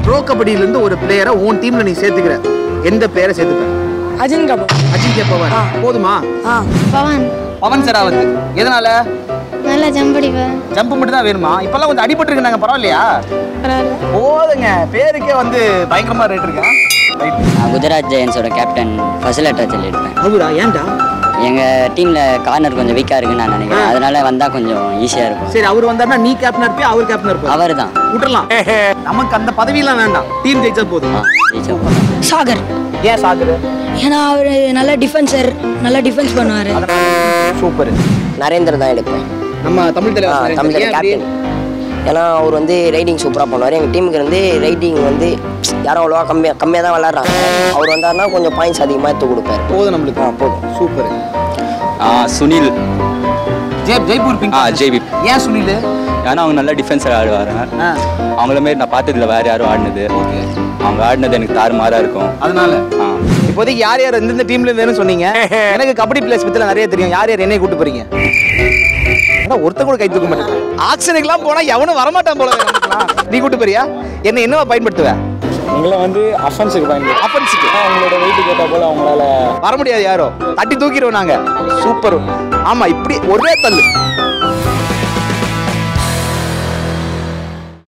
Bro கபடியில இருந்து ஒரு பிளேயரை உன் டீம்ல நீ சேர்த்துக்கிற எந்த பிளேயரை சேர்த்துப்ப அஜின் கபூர் அஜித்ய பவார் போதுமா ஆ பவன் பவன் சராவத் எதனால நல்லா ஜம்ப் அடிப்பேன் ஜம்ப் மட்டும் தான் வேணுமா இப்பெல்லாம் கொஞ்சம் அடிபட்டு நாங்க பரவாயில்லையா பரவாயில்ல போதுங்க பேருக்கே வந்து பயங்கரமா ரேட் இருக்கா நான் குஜராத் ஜெயன்ஸோட கேப்டன் ஃபசில் அட்டாச்சல் எடுப்பேன் அவரா ஏன்டா எங்கள் டீமில் கார்னர் கொஞ்சம் வீக்காக இருக்குன்னு நான் நினைக்கிறேன் அதனால வந்தால் கொஞ்சம் ஈஸியாக இருக்கும் சரி அவர் வந்தாருன்னா நீ கேப்டன் இருப்பியா அவர் கேப்டன் இருப்பா அவர் தான் விட்டுறலாம் நமக்கு அந்த பதவியெல்லாம் வேண்டாம் டீம் ஜெயிச்சா போதும் சாகர் ஏன் சாகுது ஏன்னா அவர் நல்ல டிஃபென்சர் நல்லா டிஃபென்ஸ் பண்ணுவார் சூப்பர் நரேந்தர் தான் எடுப்பேன் நம்ம தமிழ் ஆ, தலைவர் தமிழ் ஏன் அப்படி? கேப்டன் ஏன்னா அவர் வந்து ரைடிங் சூப்பராக பண்ணுவார் எங்கள் டீமுக்கு வந்து ரைடிங் வந்து யாரும் அவ்வளோவா கம்மியாக கம்மியாக தான் விளாட்றாங்க அவர் வந்தாருன்னா கொஞ்சம் பாயிண்ட்ஸ் அதிகமாக எடுத்து கொடுப்பாரு போதும் நம்மளுக்கு ஆ போதும் சூப்பர் சுனில் ஜெய் ஜெய்ப்பூர் பிங்க் ஆ ஜெய்வி ஏன் சுனில் ஏன்னா அவங்க நல்லா டிஃபென்ஸர் ஆடுவாங்க ஆ அவங்கள மாரி நான் பார்த்ததில்ல வேற யாரும் ஆடினது ஓகே அவங்க ஆடினது எனக்கு தாறுமாறா இருக்கும் அதனால ஆ இப்போதைக்கு யார் யார் எந்தெந்த டீம்ல இருந்தேன்னு சொன்னீங்க எனக்கு கபடி பிளேஸ் பத்தில நிறைய தெரியும் யார் யார் என்னை கூட்டு போறீங்க ஆனா ஒருத்த கூட கை தூக்க மாட்டேன் ஆக்ஷனுக்குலாம் போனா எவனும் வரமாட்டான் போல நமக்குலாம். நீ கூட்டு போறியா என்ன என்னவா பயன்படுத்துவ எங்களை வந்து அஃபென்ஸுக்கு பயன்படுத்தும் அஃபென்ஸுக்கு அவங்களோட வெயிட் கேட்ட போல அவங்களால வர முடியாது யாரோ தட்டி தூக்கிடுவோம் நாங்க சூப்பர் ஆமா இப்படி ஒரே தள்ளு